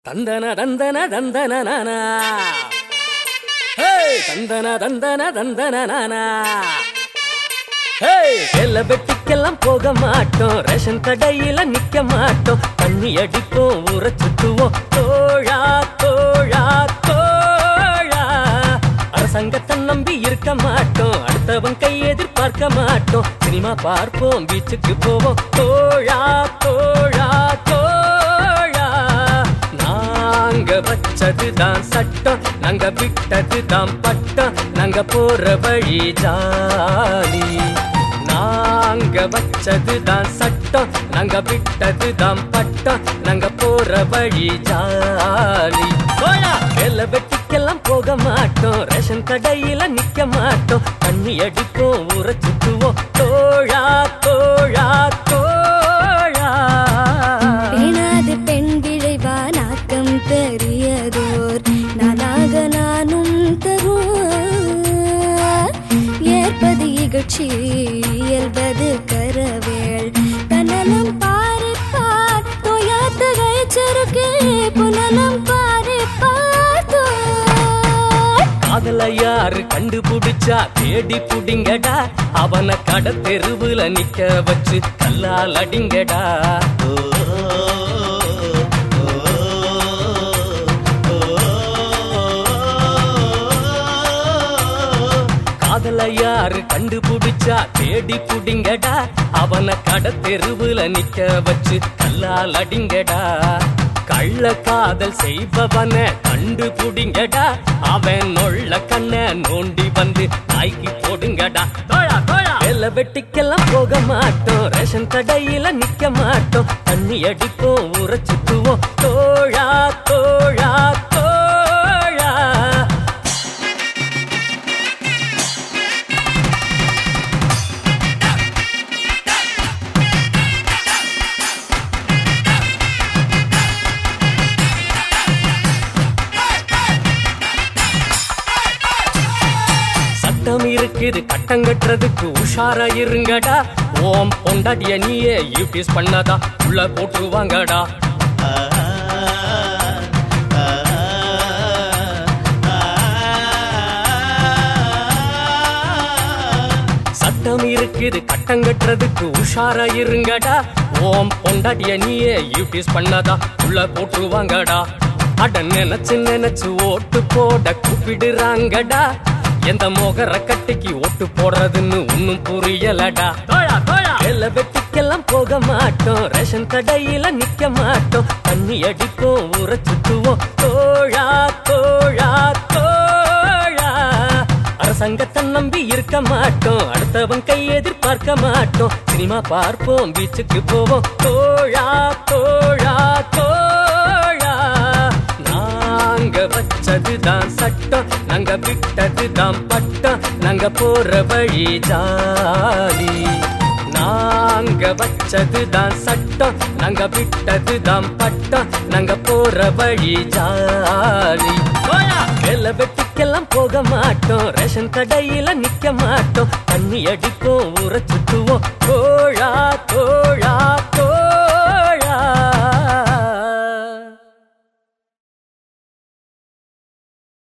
தந்தன தந்தன தந்தன நானா ஹேய் தந்தன தந்தன தந்தன நானா ஹேய் வெள்ள வெட்டிக்கெல்லாம் போக மாட்டோம் ரேஷன் கடையில நிக்க மாட்டோம் தண்ணி அடிப்போம் ஊற சுத்துவோம் தோழா தோழா தோழா அரசாங்கத்தை நம்பி இருக்க மாட்டோம் அடுத்தவன் கை எதிர்பார்க்க மாட்டோம் சினிமா பார்ப்போம் பீச்சுக்கு போவோம் தோழா தோழா தோழா நாங்க வச்சதுதான் சட்டம் நாங்க விட்டதுதான் பட்டம் நாங்க போற வழி ஜாலி நாங்க வச்சதுதான் சட்டம் நாங்க விட்டதுதான் பட்டம் நாங்க போற வழி ஜாலி போயா வேலை வெட்டிக்கெல்லாம் போக மாட்டோம் ரேஷன் கடையில நிக்க மாட்டோம் தண்ணி அடிப்போம் ஊற சுத்துவோம் தோழா தோழா தோழா பேணாது பெண் விழைவா நாக்கம் பெரியதோர் நானாக நானும் தரும் ஏற்பது இகழ்ச்சி இயல்பது கரவேள் தன்னலம் பாரிப்பார் தோயாத்த கைச்சருக்கே புனலம் பாரிப்பார் தோய் காதல யாரு கண்டுபிடிச்சா தேடி புடிங்கடா அவனை கட தெருவுல நிக்க வச்சு கல்லால் அடிங்கடா காதல யாரு கண்டுபிடிச்சா தேடி புடிங்கடா அவனை கட தெருவுல நிக்க வச்சு கல்லால் அடிங்கடா கள்ள காதல் செய்பவன கண்டுபிடிங்கடா அவன் நொள்ள கண்ண நோண்டி வந்து நாய்க்கு போடுங்கடா தோழா தோழா வெள்ள வெட்டிக்கெல்லாம் போக மாட்டோம் ரேஷன் கடையில நிக்க மாட்டோம் தண்ணி அடிப்போம் ஊற சுத்துவோம் தோழா தோழா தோழா சட்டம் இருக்குது கட்டம் கட்டுறதுக்கு உஷாரா இருங்கடா ஓம் பொண்டாட்டிய நீயே யூடிஸ் பண்ணதா உள்ள போட்டுருவாங்கடா சட்டம் இருக்குது கட்டம் கட்டுறதுக்கு உஷாரா இருங்கடா ஓம் பொண்டாட்டிய நீயே யூடிஸ் பண்ணதா உள்ள போட்டுருவாங்கடா அட நினைச்சு நினைச்சு ஓட்டு போட கூப்பிடுறாங்கடா எந்த மோகர கட்டிக்கு ஓட்டு போடுறதுன்னு ஒன்னும் புரியலடா தோழா தோழா வெள்ள வெட்டிக்கெல்லாம் போக மாட்டோம் ரேஷன் கடையில நிக்க மாட்டோம் தண்ணி அடிப்போம் ஊற சுத்துவோம் தோழா தோழா தோழா அரசாங்கத்தை நம்பி இருக்க மாட்டோம் அடுத்தவன் கை எதிர்பார்க்க மாட்டோம் சினிமா பார்ப்போம் பீச்சுக்கு போவோம் தோழா தோழா தோழா நாங்க வச்சதுதான் சட்டம் நாங்க விட்டதுதான் பட்டம் நாங்க போற வழி ஜாலி நாங்க வச்சதுதான் சட்டம் நாங்க விட்டதுதான் பட்டம் நாங்க போற வழி ஜாலி போயா வெள்ள வெட்டிக்கெல்லாம் போக மாட்டோம் ரேஷன் கடையில நிக்க மாட்டோம் தண்ணி அடிப்போம் ஊற சுத்துவோம் தோழா தோழா தோழா